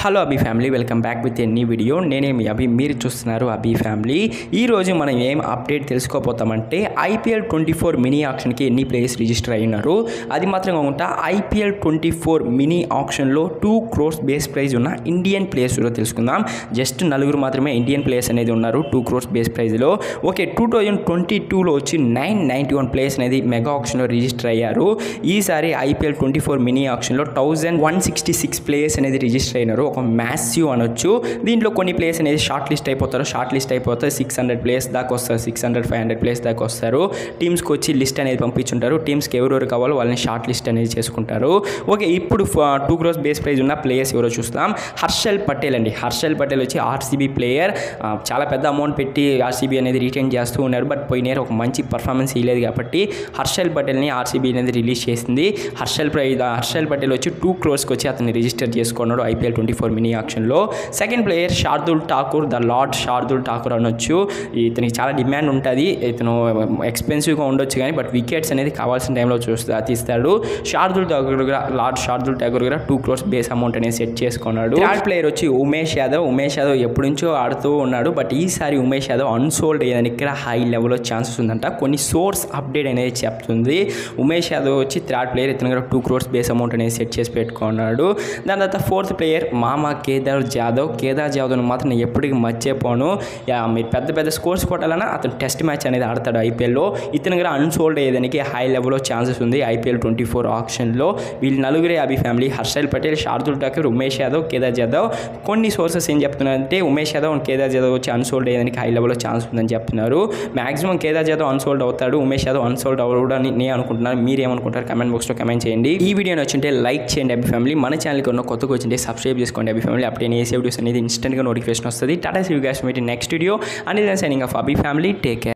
hello Abhi family welcome back with ఎన్ని video నేనే మీ అభి మీరు చూస్తున్నారు అభి ఫ్యామిలీ ఈరోజు మనం ఏం అప్డేట్ తెలుసుకోపోతామంటే ఐపీఎల్ ట్వంటీ ఫోర్ మినీ ఆప్షన్కి ఎన్ని ప్లేయర్స్ రిజిస్టర్ అయినారు అది మాత్రం కాకుండా ఐపీఎల్ ట్వంటీ ఫోర్ మినీ ఆప్షన్లో టూ క్రోర్స్ బేస్ ప్రైజ్ ఉన్న ఇండియన్ ప్లేయర్స్ కూడా తెలుసుకుందాం జస్ట్ నలుగురు మాత్రమే ఇండియన్ ప్లేయర్స్ అనేది ఉన్నారు టూ క్రోర్స్ బేస్ ప్రైజ్లో ఓకే టూ థౌజండ్ ట్వంటీ టూలో వచ్చి నైన్ నైంటీ వన్ ప్లేయర్స్ అనేది మెగా ఆప్షన్లో రిజిస్టర్ అయ్యారు ఈసారి ఐపీఎల్ ట్వంటీ ఫోర్ మినీ ఆప్షన్లో thousand one sixty six players అనేది రిజిస్టర్ అయినారు ఒక మ్యాసివ్ అనొచ్చు దీంట్లో కొన్ని ప్లేయర్స్ అనేది షార్ట్ లిస్ట్ అయిపోతారు షార్ట్ లిస్ట్ అయిపోతారు సిక్స్ హండ్రెడ్ ప్లేయర్స్ దాకా వస్తారు six hundred five hundred players దాకా వస్తారు టీమ్స్కి వచ్చి లిస్ట్ అనేది పంపించుంటారు టీమ్స్కి ఎవరెవరు కావాలో వాళ్ళని షార్ట్ లిస్ట్ అనేది చేసుకుంటారు ఓకే ఇప్పుడు టూ క్రోస్ బేస్ ప్రైజ్ ఉన్న ప్లేయర్స్ ఎవరో చూస్తాం హర్షల్ పటేల్ అండి హర్షల్ పటేల్ వచ్చి ఆర్సీబీ ప్లేయర్ చాలా పెద్ద అమౌంట్ పెట్టి ఆర్సీబీ అనేది రిటైన్ చేస్తూ ఉన్నారు బట్ పోయినారు ఒక మంచి పర్ఫార్మెన్స్ ఇవ్వలేదు కాబట్టి హర్షల్ పటేల్ని ఆర్సీబీ అనేది రిలీజ్ చేసింది హర్షల్ ప్రైజ్ హర్షల్ పటేల్ వచ్చి టూ క్రోర్స్కి వచ్చి అతన్ని రిజిస్టర్ చేసుకున్నాడు ఐపీఎల్ ట్వంటీ ఫోర్ మినీ ఆక్షన్లో second player Shardul Thakur the lord Shardul Thakur అనొచ్చు ఇతనికి చాలా డిమాండ్ ఉంటుంది ఇతను ఎక్స్పెన్సివ్గా ఉండొచ్చు కానీ బట్ వికెట్స్ అనేది కావాల్సిన టైంలో చూస్తా తీస్తాడు శార్దుల్ ఠాకూర్ కూడా లార్డ్ శార్దుల్ ఠాకూర్ కూడా టూ క్రోర్స్ బేస్ అమౌంట్ అనేది సెట్ చేసుకున్నాడు థర్డ్ ప్లేయర్ వచ్చి ఉమేష్ యాదవ్ ఉమేష్ యాదవ్ ఎప్పటి నుంచో ఆడుతూ ఉన్నాడు బట్ ఈసారి ఉమేష్ యాదవ్ అన్సోల్డ్ అయ్యేదానికి ఇక్కడ హై లెవెల్లో ఛాన్సెస్ ఉందంట కొన్ని సోర్స్ అప్డేట్ అనేది చెప్తుంది ఉమేష్ యాదవ్ వచ్చి థర్డ్ ప్లేయర్ ఇతను కూడా టూ క్రోర్స్ బేస్ అమౌంట్ అనేది సెట్ చేసి పెట్టుకున్నాడు దాని తర్వాత ఫోర్త్ ప్లేయర్ మామా కేదార్ జాదవ్ కేదార్ జాదవ్ని మాత్రం నేను ఎప్పటికీ మర్చిపోను యా, మీరు పెద్ద పెద్ద స్కోర్స్ కొట్టాలన్నా అతను టెస్ట్ మ్యాచ్ అనేది ఆడతాడు ఐపీఎల్లో ఇతను కూడా అన్సోల్డ్ అయ్యేదానికి హై లెవెల్లో ఛాన్సెస్ ఉంది ఐపీఎల్ ట్వంటీ ఫోర్ ఆప్షన్లో వీళ్ళు నలుగురే అభి ఫ్యామిలీ హర్షల్ పటేల్ శార్దుల్ ఠాకూర్ ఉమేష్ యాదవ్ కేదార్ జాదవ్ కొన్ని సోర్సెస్ ఏం చెప్తున్నారంటే ఉమేష్ యాదవ్ అండ్ కేదార్ జాదవ్ వచ్చి అన్సోల్డ్ అయ్యేదానికి హై లెవెల్లో ఛాన్స్ ఉందని చెప్తున్నారు మాక్సిమం కేదార్ జాదవ్ అన్సోల్డ్ అవుతాడు ఉమేష్ యాదవ్ అన్సోల్డ్ అవ్వడని నేను అనుకుంటున్నాను మీరు ఏమనుకుంటారు కమెంట్ బాక్స్లో కమెంట్ చేయండి ఈ వీడియోని వచ్చింటే లైక్ చేయండి అభి ఫ్యామిలీ మన ఛానల్కి ఉన్న కొత్తగా వచ్చింటే సబ్స్క్రైబ్ చేసుకోండి అభి ఫ్యామిలీ అప్పుడు నేను వేసే వీడియోస్ అనేది ఇన్స్టెంట్గా నోటిఫికేషన్ వస్తుంది tata see guys meet next video అనేది signing off Abhi family take care